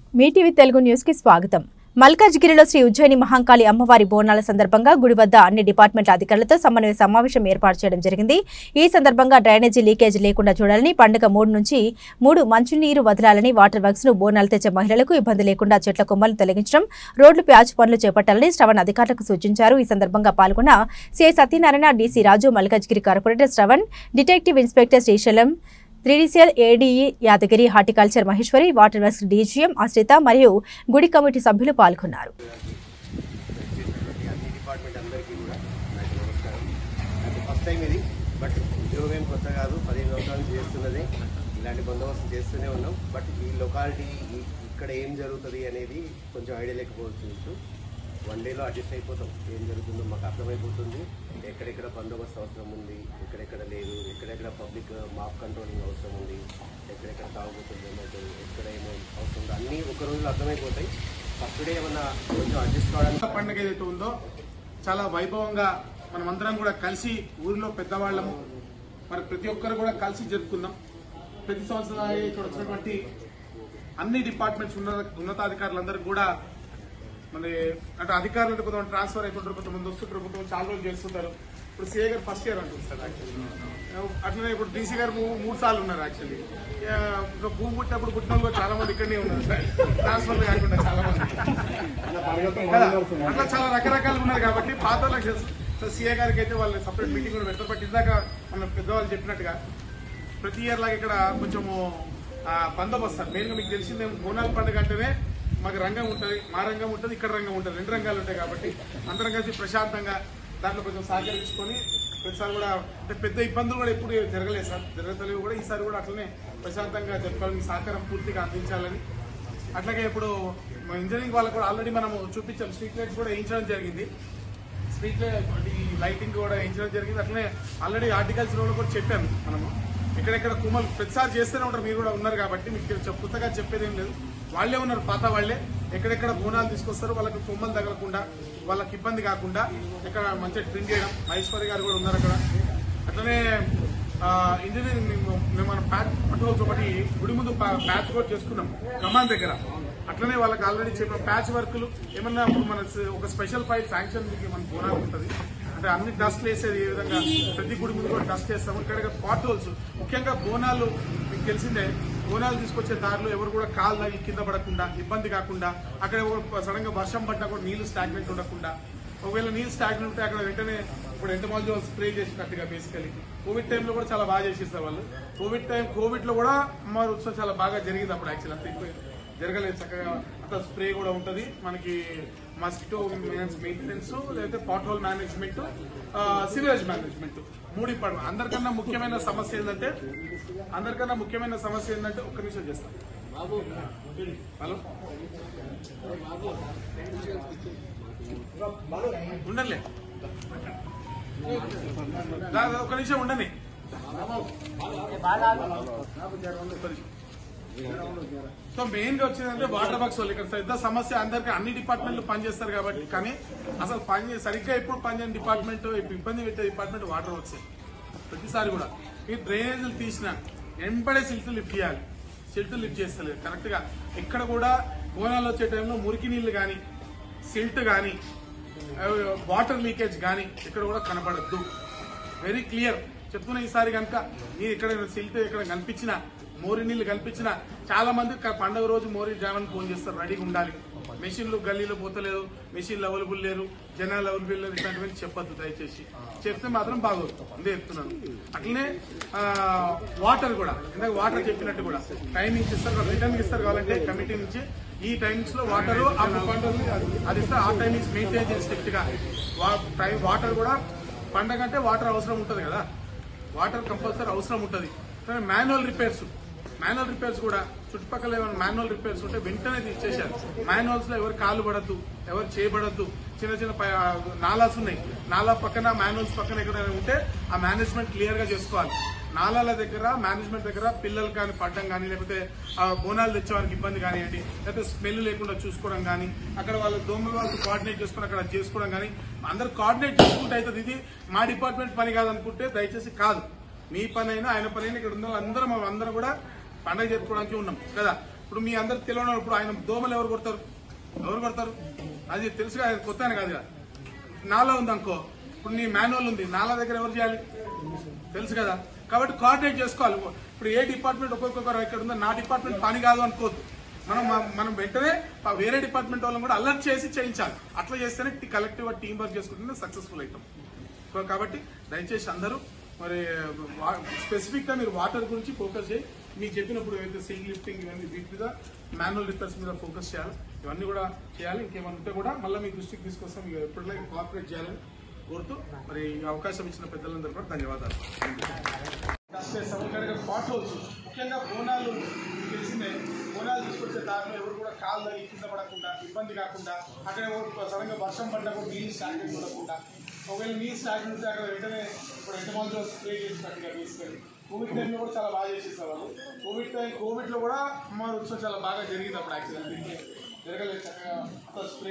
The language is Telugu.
మీటీవీ తెలుగు న్యూస్ కి స్వాగతం మల్కాజ్గిరిలో శ్రీ ఉజ్జయిని మహంకాళి అమ్మవారి బోనాల సందర్భంగా గుడి వద్ద అన్ని డిపార్ట్మెంట్ల అధికారులతో సమన్వయ సమావేశం ఏర్పాటు చేయడం జరిగింది ఈ సందర్భంగా డ్రైనేజీ లీకేజ్ లేకుండా చూడాలని పండుగ మూడు నుంచి మూడు మంచినీరు వదలాలని వాటర్ వర్క్స్ ను బోనాలు తెచ్చే మహిళలకు ఇబ్బంది లేకుండా చెట్ల కొమ్మలు తొలగించడం రోడ్లు ప్యాచ్ పనులు చేపట్టాలని శ్రవణ్ అధికారులకు సూచించారు ఈ సందర్భంగా పాల్గొన్న CI Satyanarayana DC Raju Malkajgiri corporator Shravan detective inspector Srisailam త్రిడిసియల్ ADE Yadagiri horticulture Maheshwari water works DGM Ashritha మరియు గుడి కమిటీ సభ్యులు పాల్గొన్నారు చేసినటువంటి అన్ని డిపార్ట్మెంట్ అందరికీ కూడా నాకు నమస్కారం నాకు ఫస్ట్ టైం ఇది బట్ ఉద్యోగం ఏం కొత్త కాదు పదిహేను సంవత్సరాల నుంచి చేస్తున్నదే ఇలాంటి బందోబస్తు చేస్తూనే ఉన్నాం బట్ ఈ లొకాలిటీ ఇక్కడ ఏం జరుగుతుంది అనేది కొంచెం ఐడియా లేకపోవచ్చు వన్ డేలో అడ్జస్ట్ అయిపోతాం ఏం జరుగుతుందో మాకు అర్థమైపోతుంది ఎక్కడెక్కడ బందోబస్తు అవసరం ఉంది ఎక్కడెక్కడ లేదు ఎక్కడెక్కడ పబ్లిక్ మాప్ కంట్రోలింగ్ అవసరం ఉంది ఎక్కడెక్కడ తాగుబోతుంది ఏమవుతుంది ఎక్కడ ఏమో అవసరం ఉంది అన్నీ ఒక రోజులో అర్థమైపోతాయి ఫస్ట్ డే ఏమన్నా కొంచెం అడ్జస్ట్ కావడానికి పండుగ పండుగ ఏదైతే ఉందో చాలా వైభవంగా మనమందరం కూడా కలిసి ఊరిలో పెద్దవాళ్ళము మరి ప్రతి ఒక్కరు కూడా కలిసి జరుపుకుందాం ప్రతి సంవత్సరం ఇక్కడ వచ్చినటువంటి అన్ని డిపార్ట్మెంట్స్ ఉన్న ఉన్నతాధికారులందరికీ కూడా మరి అంటే అధికారులు అంటే కొంతమంది ట్రాన్స్ఫర్ అయిపోతారు కొంతమంది వస్తుంటారు ప్రభుత్వం చాలా రోజులు చేస్తుంటారు ఇప్పుడు సీఏ గారు ఫస్ట్ ఇయర్ అంటుంది సార్ యాక్చువల్లీ అట్లనే ఇప్పుడు డీసీ గారు మూ- మూడు సార్లు ఉన్నారు యాక్చువల్లీ ఇంకా భూమి పుట్టినప్పుడు పుట్టిన వాళ్ళు కూడా చాలా మంది ఇక్కడనే ఉన్నారు సార్ ట్రాన్స్ఫర్ కాకుండా చాలా మంది కదా? అట్లా చాలా రకరకాలు ఉన్నారు కాబట్టి పాత వాళ్ళకి తెలుసు. సో సీఏ గారికి అయితే వాళ్ళు సపరేట్ మీటింగ్ కూడా పెడతారు బట్ ఇందాక మన పెద్దవాళ్ళు చెప్పినట్టుగా ప్రతి ఇయర్ లాగా ఇక్కడ కొంచెము ఆ, బందోబస్తు మెయిన్ గా మీకు తెలిసిందే బోనాల పండుగ అంటేనే మాకు రంగం ఉంటుంది మా రంగం ఉంటుంది ఇక్కడ రంగం ఉంటుంది రెండు రంగాలు ఉంటాయి కాబట్టి అందరం కలిసి ప్రశాంతంగా దాంట్లో కొంచెం సహకరించుకొని ప్రతిసారి కూడా అంటే పెద్ద ఇబ్బందులు కూడా ఎప్పుడు జరగలేదు సార్ జరగలేదు కూడా ఈసారి కూడా అట్లనే ప్రశాంతంగా జరుపుకోవాలని సహకారం పూర్తిగా అందించాలని అట్లాగే ఇప్పుడు మా ఇంజనీరింగ్ వాళ్ళకు కూడా ఆల్రెడీ మనం చూపించాం స్ట్రీట్ లైట్స్ కూడా వేయించడం జరిగింది స్ట్రీట్ లైట్ ఈ లైటింగ్ కూడా వేయించడం జరిగింది అట్లనే ఆల్రెడీ హార్టికల్చర్ కూడా కూడా చెప్పాము మనము ఎక్కడెక్కడ కుమ్మలు ప్రతిసారి చేస్తూనే ఉంటారు మీరు కూడా ఉన్నారు కాబట్టి మీకు చెప్- కొత్తగా చెప్పేది ఏం లేదు వాళ్ళే ఉన్నారు పాత వాళ్ళే ఎక్కడెక్కడ బోనాలు తీసుకొస్తారు వాళ్ళకి కొమ్మలు తగలకుండా వాళ్ళకి ఇబ్బంది కాకుండా ఇక్కడ మంచిగా ట్రిమ్ చేయడం మహేశ్వరి గారు కూడా ఉన్నారు అక్కడ అట్లనే ఆ, ఇంజనీరింగ్ మేము మేము మన ప్యాచ్ పట్టుకోవచ్చు ఒకటి గుడి ముందు పా- ప్యాచ్ కూడా చేసుకున్నాం కమాన్ దగ్గర అట్లనే వాళ్ళకి ఆల్రెడీ చెప్పిన ప్యాచ్ వర్క్లు ఏమన్నా ఇప్పుడు మన స- ఒక స్పెషల్ ఫైల్ శాంక్షన్ మన బోనాలు ఉంటుంది అంటే అన్ని డస్ట్ వేసేది ఏ విధంగా ప్రతి గుడి ముందు కూడా డస్ట్ వేస్తాము ఇక్కడ పాట్ హోల్స్ ముఖ్యంగా బోనాలు మీకు తెలిసిందే బోనాలు తీసుకొచ్చే దారిలో ఎవరు కూడా కాలు తగిలి కింద పడకుండా ఇబ్బంది కాకుండా అక్కడ సడన్ గా వర్షం పడ్డా కూడా నీళ్లు స్టాగ్నెంట్ ఉండకుండా ఒకవేళ నీళ్ళు స్టాగ్నెంట్ ఉంటే అక్కడ వెంటనే ఇప్పుడు ఎంత మంది స్ప్రే చేసినట్టుగా బేసికలీ కోవిడ్ టైంలో కూడా చాలా బాగా చేసేస్తారు వాళ్ళు కోవిడ్ టైం కోవిడ్ లో కూడా అమ్మవారి ఉత్సవం చాలా బాగా జరిగింది అప్పుడు యాక్చువల్ అంత ఎక్కువ జరగలేదు చక్కగా అంత స్ప్రే కూడా ఉంటది మనకి మస్కిటో మెయింటెనెన్స్ లేకపోతే pothole management sewage management మూడు ఇప్పుడు అందరికన్నా ముఖ్యమైన సమస్య ఏంటంటే అందరికన్నా ముఖ్యమైన సమస్య ఏంటంటే ఒక్క నిమిషం చేస్తాం హలో ఉండలే ఒక నిమిషం ఉండని సో మెయిన్ గా వచ్చిందంటే వాటర్ బాక్స్ వాళ్ళు ఇక్కడ పెద్ద సమస్య అందరికి అన్ని డిపార్ట్మెంట్లు పనిచేస్తారు కాబట్టి కానీ అసలు పని సరిగ్గా ఎప్పుడు పనిచేయని డిపార్ట్మెంట్ ఇప్పుడు ఇబ్బంది పెట్టే డిపార్ట్మెంట్ వాటర్ వర్క్స్ ప్రతిసారి కూడా ఈ డ్రైనేజీలు తీసిన వెంబడే సిల్ట్ లిఫ్ట్ చేయాలి సిల్ట్ లిఫ్ట్ చేస్తలేదు కరెక్ట్ గా ఎక్కడ కూడా బోనాలు వచ్చే టైంలో మురికి నీళ్లు కానీ సిల్ట్ కానీ వాటర్ లీకేజ్ కానీ ఇక్కడ కూడా కనబడద్దు వెరీ క్లియర్ చెప్తున్నా ఈసారి కనుక మీరు ఇక్కడ సిల్ట్ ఇక్కడ కనిపించిన మోరి నీళ్లు కనిపించిన చాలా మంది క- పండగ రోజు మోరి జామని ఫోన్ చేస్తారు రెడీగా ఉండాలి మెషిన్లు గల్లీలో పోతలేదు మెషిన్లు అవైలబుల్ లేరు జనాలు అవైలబుల్ లేరు ఇట్లాంటివన్నీ చెప్పొద్దు దయచేసి చెప్తే మాత్రం బాగోదు అందే చెప్తున్నాను అట్లనే ఆ, వాటర్ కూడా ఇందాక వాటర్ చెప్పినట్టు కూడా టైమింగ్స్ ఇస్తారు రిటర్న్ ఇస్తారు కావాలంటే కమిటీ నుంచి ఈ టైమింగ్స్ లో వాటర్ ఆ పంటలు అది ఇస్తారు ఆ టైమింగ్స్ మెయింటైన్ చేసి స్ట్రిక్ట్ గా వా- టైం వాటర్ కూడా పండగ అంటే వాటర్ అవసరం ఉంటది కదా వాటర్ కంపల్సరీ అవసరం ఉంటది కానీ మాన్యువల్ రిపేర్స్ మాన్యువల్ రిపేర్స్ కూడా చుట్టుపక్కల ఏమైనా మాన్యువల్ రిపేర్స్ ఉంటే వెంటనే తీసేశారు మాన్యువల్స్ లో ఎవరు కాలు పడద్దు ఎవరు చేయబడద్దు చిన్న చిన్న పై- ఆ, నాలాస్ ఉన్నాయి నాలా పక్కన మాన్యువల్స్ పక్కన ఎక్కడైనా ఉంటే ఆ మేనేజ్మెంట్ క్లియర్ గా చేసుకోవాలి నాలాల దగ్గర మేనేజ్మెంట్ దగ్గర పిల్లలు కానీ పడడం కానీ లేకపోతే ఆ బోనాలు తెచ్చేవారికి ఇబ్బంది కానివ్వండి లేకపోతే స్మెల్ లేకుండా చూసుకోవడం కానీ అక్కడ వాళ్ళ దోమల వాళ్ళకి కోఆర్డినేట్ చేసుకుని అక్కడ చేసుకోవడం కానీ అందరు కోఆర్డినేట్ చేసుకుంటే అవుతుంది ఇది మా డిపార్ట్మెంట్ పని కాదనుకుంటే దయచేసి కాదు మీ పని అయినా ఆయన పని అయినా ఇక్కడ ఉన్న అందరం అందరం కూడా పండగ జరుపుకోవడానికి ఉన్నాం కదా ఇప్పుడు మీ అందరికి తెలియని ఇప్పుడు ఆయన దోమలు ఎవరు కొడతారు ఎవరు కొడతారు అది తెలుసుగా అది కొత్త అని కాదు కదా నాలో ఉంది అనుకో ఇప్పుడు నీ మాన్యువల్ ఉంది నాలా దగ్గర ఎవరు చేయాలి తెలుసు కదా కాబట్టి కోఆర్డినేట్ చేసుకోవాలి ఇప్పుడు ఏ డిపార్ట్మెంట్ ఒక్కొక్కరు ఎక్కడ ఉందో నా డిపార్ట్మెంట్ పని కాదు అనుకోవద్దు మనం మనం వెంటనే ఆ వేరే డిపార్ట్మెంట్ వాళ్ళని కూడా అలర్ట్ చేసి చేయించాలి అట్లా చేస్తేనే కలెక్టివ్ టీం వర్క్ చేసుకుంటేనే సక్సెస్ఫుల్ అవుతాం సో కాబట్టి దయచేసి అందరూ మరి స్పెసిఫిక్ గా మీరు వాటర్ గురించి ఫోకస్ చేయి మీకు చెప్పినప్పుడు ఏదైతే సీల్ లిఫ్టింగ్ ఇవన్నీ వీటి మీద మాన్యువల్ రిపేర్స్ మీద ఫోకస్ చేయాలి ఇవన్నీ కూడా చేయాలి ఇంకేమైనా ఉంటే కూడా మళ్ళీ మీ దృష్టికి తీసుకొస్తాం ఇక ఎప్పటిలాగే కోఆపరేట్ చేయాలని కోరుతూ మరి ఈ అవకాశం ఇచ్చిన పెద్దలందరూ కూడా ధన్యవాదాలు పాట్ హోల్స్ ముఖ్యంగా బోనాలు మీకు తెలిసిందే బోనాలు తీసుకొచ్చే దారిలో ఎవరు కూడా కాళ్ళు తగిలి కింద పడకుండా ఇబ్బంది కాకుండా అక్కడ ఎవరు సడన్గా వర్షం పడ్డప్పుడు నీళ్ళు స్టాగ్నెంట్ ఉండకుండా ఒకవేళ నీళ్ళు స్టాగ్నెంట్ ఉంటే అక్కడ వెంటనే ఇప్పుడు ఎంతమందిలో స్ప్రే చేసినట్టుగా తీసుకెళ్ళి కోవిడ్ టైంలో కూడా చాలా బాగా చేసేసారు వాళ్ళు కోవిడ్ టైం కోవిడ్లో కూడా అమ్మవారి ఉత్సవం చాలా బాగా జరిగింది అప్పుడు యాక్చువల్గా జరగలేదు చక్కగా స్ప్రే